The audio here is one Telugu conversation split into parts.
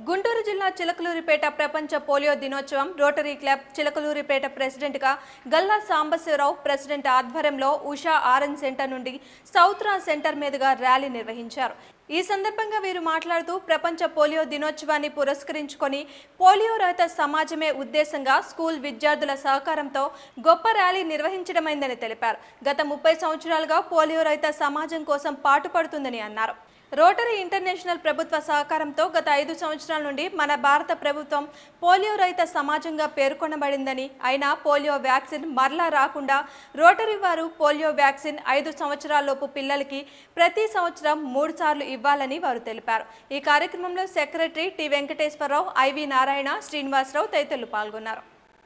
గుంటూరు జిల్లా చిలకలూరిపేట ప్రపంచ పోలియో దినోత్సవం రోటరీ క్లబ్ చిలకలూరిపేట ప్రెసిడెంట్గా గల్లా సాంబశివరావు ప్రెసిడెంట్ ఆధ్వర్యంలో ఉషా ఆరెంజ్ సెంటర్ నుండి సౌత్రా సెంటర్ మీదుగా ర్యాలీ నిర్వహించారు ఈ సందర్భంగా వీరు మాట్లాడుతూ ప్రపంచ పోలియో దినోత్సవాన్ని పురస్కరించుకొని పోలియో రహిత సమాజమే ఉద్దేశంగా స్కూల్ విద్యార్థుల సహకారంతో గొప్ప ర్యాలీ నిర్వహించడమైందని తెలిపారు గత ముప్పై సంవత్సరాలుగా పోలియో రహిత సమాజం కోసం పాటుపడుతుందని అన్నారు రోటరీ ఇంటర్నేషనల్ ప్రభుత్వ సహకారంతో గత ఐదు సంవత్సరాల నుండి మన భారత ప్రభుత్వం పోలియో రహిత సమాజంగా పేర్కొనబడిందని అయినా పోలియో వ్యాక్సిన్ మరలా రాకుండా రోటరీ వారు పోలియో వ్యాక్సిన్ ఐదు సంవత్సరాలలోపు పిల్లలకి ప్రతి సంవత్సరం మూడు సార్లు ఇవ్వాలని వారు తెలిపారు ఈ కార్యక్రమంలో secretary T Venkateswararao IV Narayana Srinivasarao తదితరులు పాల్గొన్నారు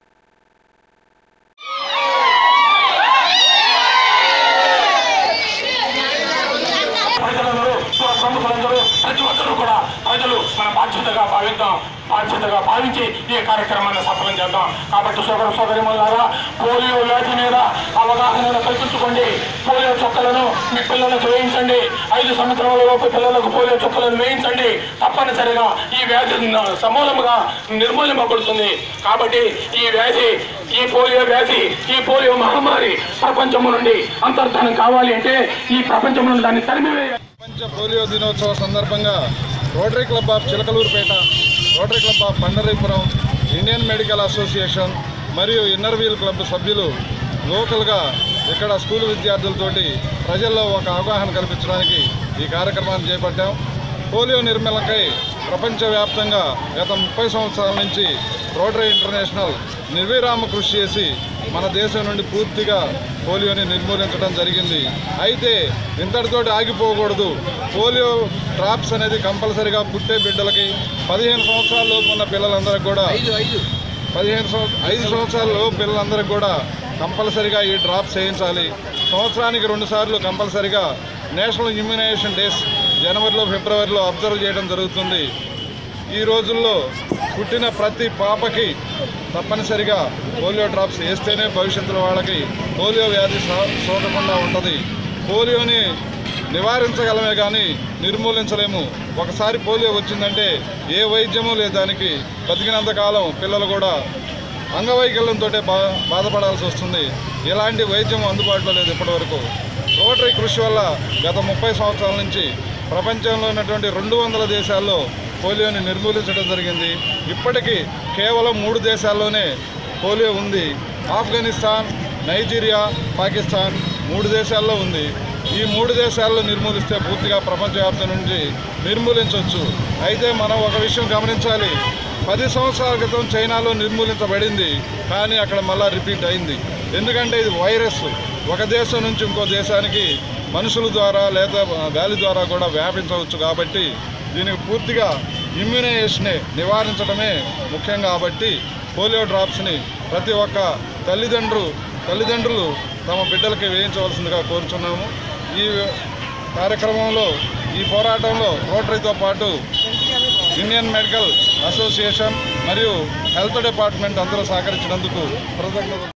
ప్రజలందరూ మన ప్రముఖులందరూ ప్రతి ఒక్కరూ కూడా ప్రజలు మన బాధ్యతగా భావిద్దాం బాధ్యతగా భావించి ఈ కార్యక్రమాన్ని సఫలం చేద్దాం కాబట్టి సోదర సోదరిమల్లారా పోలియో వ్యాధి మీద అవగాహన కల్పించుకోండి పోలియో చుక్కలను మీ పిల్లలకు వేయించండి ఐదు సంవత్సరాల లోపు పిల్లలకు పోలియో చుక్కలను వేయించండి తప్పనిసరిగా ఈ వ్యాధి న- సమూలముగా నిర్మూలింపబడుతుంది కాబట్టి ఈ వ్యాధి ఈ పోలియో వ్యాధి ఈ పోలియో మహమ్మారి ప్రపంచము నుండి అంతర్ధానం కావాలి అంటే ఈ ప్రపంచం నుండి దాన్ని తరిమివేయాలి ప్రపంచ పోలియో దినోత్సవ సందర్భంగా rotary club of Chilakaluripet rotary club of Pandharipuram Indian medical association మరియు ఇన్నర్ వీల్ క్లబ్ సభ్యులు లోకల్గా ఇక్కడ స్కూల్ విద్యార్థులతోటి ప్రజల్లో ఒక అవగాహన కల్పించడానికి ఈ కార్యక్రమాన్ని చేపట్టాం పోలియో నిర్మూలనకై ప్రపంచవ్యాప్తంగా గత ముప్పై సంవత్సరాల నుంచి రోటరీ ఇంటర్నేషనల్ నిర్విరామ కృషి చేసి మన దేశం నుండి పూర్తిగా పోలియోని నిర్మూలించడం జరిగింది అయితే ఇంతటితోటి ఆగిపోకూడదు పోలియో డ్రాప్స్ అనేది కంపల్సరిగా పుట్టే బిడ్డలకి పదిహేను సంవత్సరాల లోపు ఉన్న పిల్లలందరికీ కూడా పదిహేను సంవత్సరం ఐదు సంవత్సరాల లోపు పిల్లలందరికీ కూడా కంపల్సరిగా ఈ డ్రాప్స్ వేయించాలి సంవత్సరానికి రెండు సార్లు కంపల్సరిగా నేషనల్ ఇమ్యునైజేషన్ డేస్ జనవరిలో ఫిబ్రవరిలో అబ్జర్వ్ చేయడం జరుగుతుంది ఈ రోజుల్లో పుట్టిన ప్రతి పాపకి తప్పనిసరిగా పోలియో డ్రాప్స్ వేస్తేనే భవిష్యత్తులో వాళ్ళకి పోలియో వ్యాధి సో- సోకకుండా ఉంటుంది పోలియోని నివారించగలమే కానీ నిర్మూలించలేము ఒకసారి పోలియో వచ్చిందంటే ఏ వైద్యము లేదు దానికి బతికినంత కాలం పిల్లలు కూడా అంగవైకల్యంతో బా బాధపడాల్సి వస్తుంది ఎలాంటి వైద్యం అందుబాటులో లేదు ఇప్పటివరకు రోటరీ కృషి వల్ల గత ముప్పై సంవత్సరాల నుంచి ప్రపంచంలో ఉన్నటువంటి రెండు వందల దేశాల్లో పోలియోని నిర్మూలించడం జరిగింది ఇప్పటికీ కేవలం మూడు దేశాల్లోనే పోలియో ఉంది ఆఫ్ఘనిస్తాన్ నైజీరియా పాకిస్తాన్ మూడు దేశాల్లో ఉంది ఈ మూడు దేశాల్లో నిర్మూలిస్తే పూర్తిగా ప్రపంచవ్యాప్తం నుంచి నిర్మూలించవచ్చు అయితే మనం ఒక విషయం గమనించాలి పది సంవత్సరాల క్రితం చైనాలో నిర్మూలించబడింది కానీ అక్కడ మళ్ళా రిపీట్ అయింది ఎందుకంటే ఇది వైరస్ ఒక దేశం నుంచి ఇంకో దేశానికి మనుషుల ద్వారా లేదా గాలి ద్వారా కూడా వ్యాపించవచ్చు కాబట్టి దీనికి పూర్తిగా ఇమ్యునైజేషనే నివారించడమే ముఖ్యం కాబట్టి పోలియో డ్రాప్స్ని ప్రతి ఒక్క తల్లిదండ్రులు తల్లిదండ్రులు తమ బిడ్డలకి వేయించవలసిందిగా కోరుచున్నాము ఈ కార్యక్రమంలో ఈ పోరాటంలో రోటరీతో పాటు ఇండియన్ మెడికల్ అసోసియేషన్ మరియు హెల్త్ డిపార్ట్మెంట్ అందరూ సహకరించినందుకు కృతజ్ఞతలు